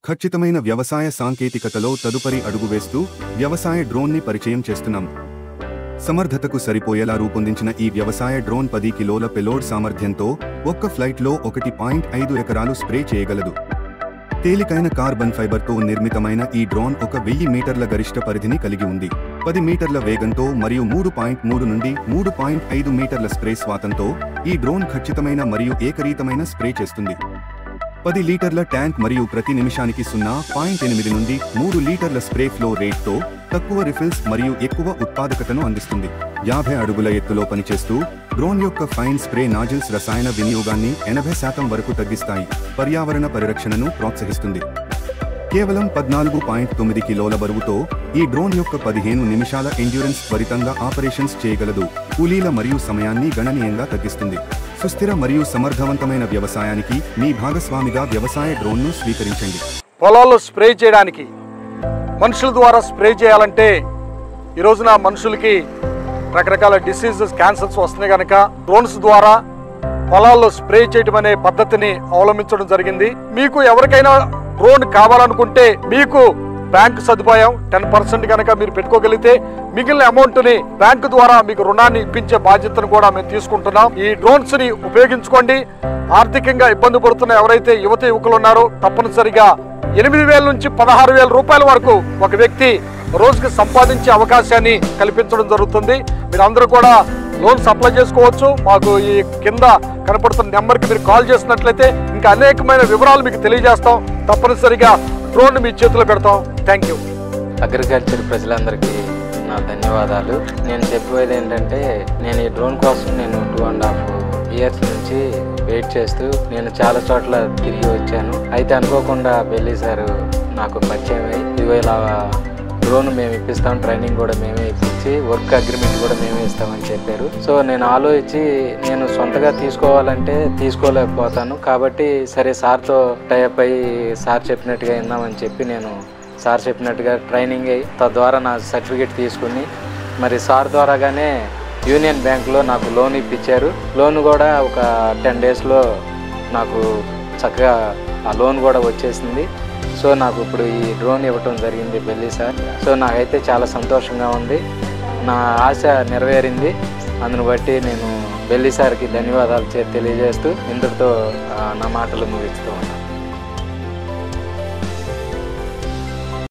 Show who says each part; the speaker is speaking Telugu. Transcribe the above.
Speaker 1: ఖచ్చితమైన వ్యవసాయ సాంకేతికతలో తదుపరి అడుగు వేస్తూ వ్యవసాయ డ్రోన్ని పరిచయం చేస్తున్నాం సమర్థతకు సరిపోయేలా రూపొందించిన ఈ వ్యవసాయ డ్రోన్ పది కిలోల పెలోడ్ సామర్థ్యంతో ఒక్క ఫ్లైట్లో ఒకటి పాయింట్ ఐదు ఎకరాలు స్ప్రే చేయగలదు తేలికైన కార్బన్ ఫైబర్తో నిర్మితమైన ఈ డ్రోన్ ఒక వెయ్యి మీటర్ల గరిష్ట పరిధిని కలిగి ఉంది పది మీటర్ల వేగంతో మరియు మూడు పాయింట్ మూడు నుండి మూడు పాయింట్ ఐదు మీటర్ల స్ప్రే స్వాతంతో ఈ డ్రోన్ ఖచ్చితమైన మరియు ఏకరీతమైన స్ప్రే చేస్తుంది పది లీటర్ల ట్యాంక్ మరియు ప్రతి నిమిషానికి సున్నా పాయింట్ ఎనిమిది నుండి మూడు లీటర్ల స్ప్రే ఫ్లో రేట్తో తక్కువ రిఫిల్స్ మరియు ఎక్కువ ఉత్పాదకతను అందిస్తుంది యాభై అడుగుల ఎత్తులో పనిచేస్తూ డ్రోన్ యొక్క ఫైన్ స్ప్రే నాజిల్స్ రసాయన వినియోగాన్ని ఎనభై శాతం వరకు తగ్గిస్తాయి పర్యావరణ పరిరక్షణను ప్రోత్సహిస్తుంది కేవలం పద్నాలుగు పాయింట్ తొమ్మిది కిలోల బరువుతో ఈ డ్రోన్ యొక్క పదిహేను నిమిషాల ఎండ్యూరెన్స్ త్వరితంగా ఆపరేషన్స్ చేయగలదు కూలీల మరియు సమయాన్ని గణనీయంగా తగ్గిస్తుంది సుస్థిర మరియు సమర్థవంతమైన వ్యవసాయానికి మీ భాగస్వామిగా వ్యవసాయ డ్రోన్ను స్వీకరించండి
Speaker 2: పొలాల్లో స్ప్రే చేయడానికి మనుషుల ద్వారా స్ప్రే చేయాలంటే ఈ రోజున మనుషులకి రకరకాల డిసీజెస్ క్యాన్సర్స్ వస్తున్నాయి కనుక డ్రోన్స్ ద్వారా పొలాల్లో స్ప్రే చేయడం అనే పద్ధతిని అవలంబించడం జరిగింది మీకు ఎవరికైనా డ్రోన్ కావాలనుకుంటే మీకు బ్యాంకు సదుపాయం టెన్ పర్సెంట్ కనుక మీరు పెట్టుకోగలిగితే మిగిలిన అమౌంట్ ని బ్యాంకు ద్వారా మీకు రుణాన్ని ఇప్పించే బాధ్యతను కూడా మేము తీసుకుంటున్నాం ఈ డ్రోన్స్ ని ఉపయోగించుకోండి ఆర్థికంగా ఇబ్బంది పడుతున్న ఎవరైతే యువత యువకులు ఉన్నారో తప్పనిసరిగా ఎనిమిది వేల నుంచి పదహారు వేల రూపాయల వరకు ఒక వ్యక్తి రోజుకి సంపాదించే అవకాశాన్ని కల్పించడం జరుగుతుంది మీరు అందరూ కూడా లోన్స్ అప్లై చేసుకోవచ్చు మాకు ఈ కింద కనపడుతున్న నెంబర్కి మీరు కాల్ చేసినట్లయితే ఇంకా అనేకమైన వివరాలు మీకు తెలియజేస్తాం తప్పనిసరిగా డ్రోన్ మీ చేతిలో పెడతాం థ్యాంక్ యూ
Speaker 3: అగ్రికల్చర్ ప్రజలందరికీ నా ధన్యవాదాలు నేను చెప్పేది ఏంటంటే నేను ఈ డ్రోన్ కోసం నేను టూ అండ్ హాఫ్ ఇయర్స్ నుంచి వెయిట్ చేస్తూ నేను చాలా చోట్ల తిరిగి వచ్చాను అయితే అనుకోకుండా బెల్లి సార్ నాకు పరిచయం అయ్యి ఇదిగో ఇలా డ్రోన్ మేము ఇప్పిస్తాం ట్రైనింగ్ కూడా మేమే ఇప్పించి వర్క్ అగ్రిమెంట్ కూడా మేమే ఇస్తామని చెప్పారు సో నేను ఆలోచించి నేను సొంతగా తీసుకోవాలంటే తీసుకోలేకపోతాను కాబట్టి సరే సార్తో టైప్ అయ్యి సార్ చెప్పినట్టుగా విందామని చెప్పి నేను సార్ చెప్పినట్టుగా ట్రైనింగ్ అయ్యి తద్వారా నా సర్టిఫికేట్ తీసుకుని మరి సార్ ద్వారాగానే యూనియన్ బ్యాంక్లో నాకు లోన్ ఇప్పించారు లోన్ కూడా ఒక టెన్ డేస్లో నాకు చక్కగా ఆ లోన్ కూడా వచ్చేసింది సో నాకు ఇప్పుడు ఈ డ్రోన్ ఇవ్వటం జరిగింది బెల్లి సార్ సో నాకైతే చాలా సంతోషంగా ఉంది నా ఆశ నెరవేరింది అందును బట్టి నేను బెల్లి సార్కి ధన్యవాదాలు చే- తెలియజేస్తూ ఇంతటితో ఆ, నా మాటలు ముగిస్తూ ఉన్నాను